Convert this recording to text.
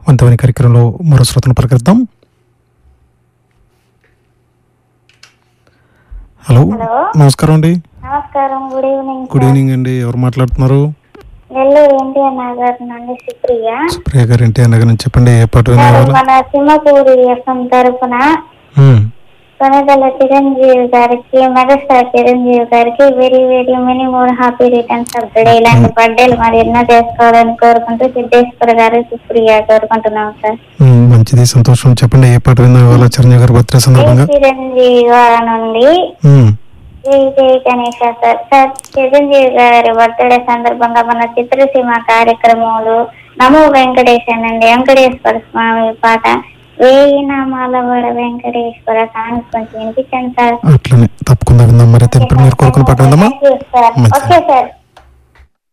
వంతమైన కార్యక్రమంలో మరో శ్రోతను పలకరిద్దాం hello hello. నమస్కారం అండి నమస్కారం గుడ్ ఈవినింగ్ గుడ్ ఈవినింగ్ అండి ఎవరు మాట్లాడుతున్నారు నెల్లూరు ఎన్టీఆర్ నగర్ నుండి సుప్రియ సుప్రియ గారు ఇంటి నగర్ నుంచి చెప్పండి ఏ పాట సార్, వినేవాళ్ళు మన సింహపూరి ఎఫ్ఎం తరఫున ఉమ్, కొనదల చిరంజీవి గారికి మెగాస్టార్ చిరంజీవి గారికి very very many more happy returns of the day ఇలాంటి బర్త్డేలు మరి ఎన్నో చేసుకోవాలని కోరుకుంటూ సిద్ధేశ్వర గారు సుప్రియ కోరుకుంటున్నాం సార్ ఉమ్, మంచిది సంతోషం చెప్పండి ఏ పాట విందాం ఇవాళ చిరంజీవి గారి బర్త్డే జై సందర్భంగా చిరంజీవి గారి నుండి ఉమ్, జై జై గణేష సార్ సార్ చిరంజీవి గారి బర్త్డే సందర్భంగా మన చిత్రసీమ కార్యక్రమాలు నమో వెంకటేశానండి వెంకటేశ్వర స్వామి పాట వేయి నామాల వడ వెంకటేశ్వర సాంగ్ కొంచెం వినిపించండి సార్ అట్లనే తప్పకుండా విందాం మరి అయితే ఇప్పుడు మీరు కోరుకున్న పాట విందామా Thank you, sir. మంచిది. Okay sir